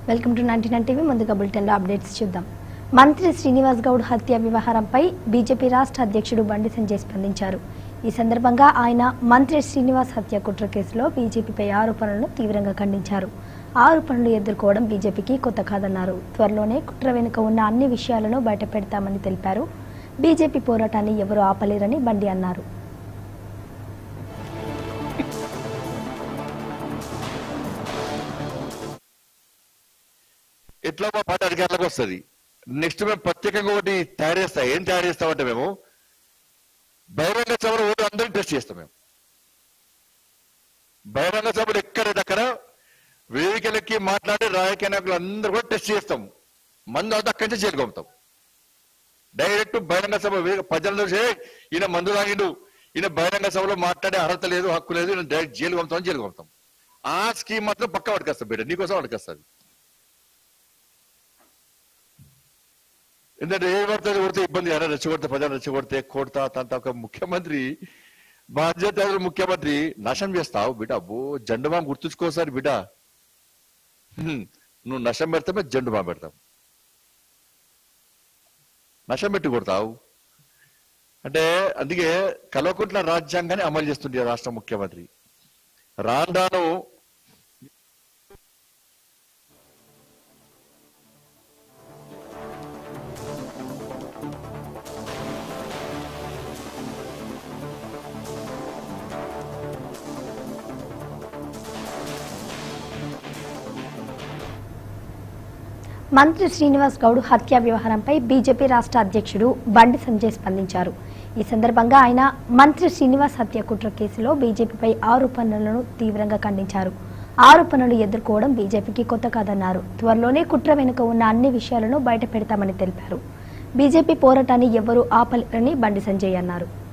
Welcome to ninety nine TV ముందుగా బులెటిన్లో updates చూద్దాం మంత్రి శ్రీనివాస్ గౌడ్ హత్య వ్యవహారంపై బీజేపీ రాష్ట్ర అధ్యక్షుడు బండి సంజయ్ స్పందించారు ఈ సందర్భంగా ఆయన మంత్రి శ్రీనివాస్ హత్య కుట్ర కేసులో బీజేపీపై ఆరోపణలను తీవ్రంగా ఖండించారు ఆరోపణలు ఎదుర్కోవడం బీజేపీకి కొత్త కాదన్నారు త్వరలోనే కుట్ర వెనుక ఉన్న అన్ని విషయాలను బయటపెడతామని తెలిపారు బీజేపీ పోరాటాన్ని ఎవరూ ఆపలేరని బండి అన్నారు ఎట్లా మా పార్టీ అధికారులకు వస్తుంది నెక్స్ట్ మేము ప్రత్యేకంగా ఒకటి తయారు చేస్తాం ఏం తయారు చేస్తామంటే మేము బహిరంగ సభలో ఓటు అందరినీ టెస్ట్ చేస్తాం మేము బహిరంగ సభలు ఎక్కడెక్కడ వేదికలకి మాట్లాడే రాజకీయ నాయకులు అందరూ కూడా టెస్ట్ చేస్తాం మందు అంతా అక్కడి నుంచి జైలుకు పంపుతాం డైరెక్ట్ బహిరంగ సభ వే- ప్రజలను చూసి "ఏయ్, ఈయన మందు తాగిండు ఈయన బహిరంగ సభలో మాట్లాడే అర్హత లేదు హక్కు లేదు ఈయన డైరెక్ట్ జైలు పంపుతాం జైలు పంపుతాం ఆ స్కీమ్ మాత్రం పక్క పట్టుకొస్తాం బిడ్డ నీకోసం పట్టుకొస్తుంది ఎందుకంటే ఏ పడుతుంది కొడితే ఇబ్బంది ఎలా రెచ్చగొడితే ప్రజలు రెచ్చగొడితే కొడతా తంత ఒక ముఖ్యమంత్రి బాధ్యత ముఖ్యమంత్రి నశం చేస్తావు బిడ్డ అబ్బో జెండు బాంబు గుర్తుంచుకోసారి బిడ్డ హ్మ్. నువ్వు నశం పెడతామే జెండు బాంబు పెడతాం నశం పెట్టి కొడతావు అంటే అందుకే కల్వకుంట్ల రాజ్యాంగాన్ని అమలు చేస్తుంది రాష్ట్ర ముఖ్యమంత్రి రాను రాను మంత్రి శ్రీనివాస్ గౌడ్ హత్య వ్యవహారంపై బీజేపీ రాష్ట్ర అధ్యక్షుడు బండి సంజయ్ స్పందించారు ఈ సందర్భంగా ఆయన మంత్రి శ్రీనివాస్ హత్య కుట్ర కేసులో బీజేపీపై ఆరోపణలను తీవ్రంగా ఖండించారు ఆరోపణలు ఎదుర్కోవడం బీజేపీకి కొత్త కాదన్నారు త్వరలోనే కుట్ర వెనుక ఉన్న అన్ని విషయాలను బయట పెడతామని తెలిపారు బీజేపీ పోరాటాన్ని ఎవ్వరూ ఆపలేరని బండి సంజయ్ అన్నారు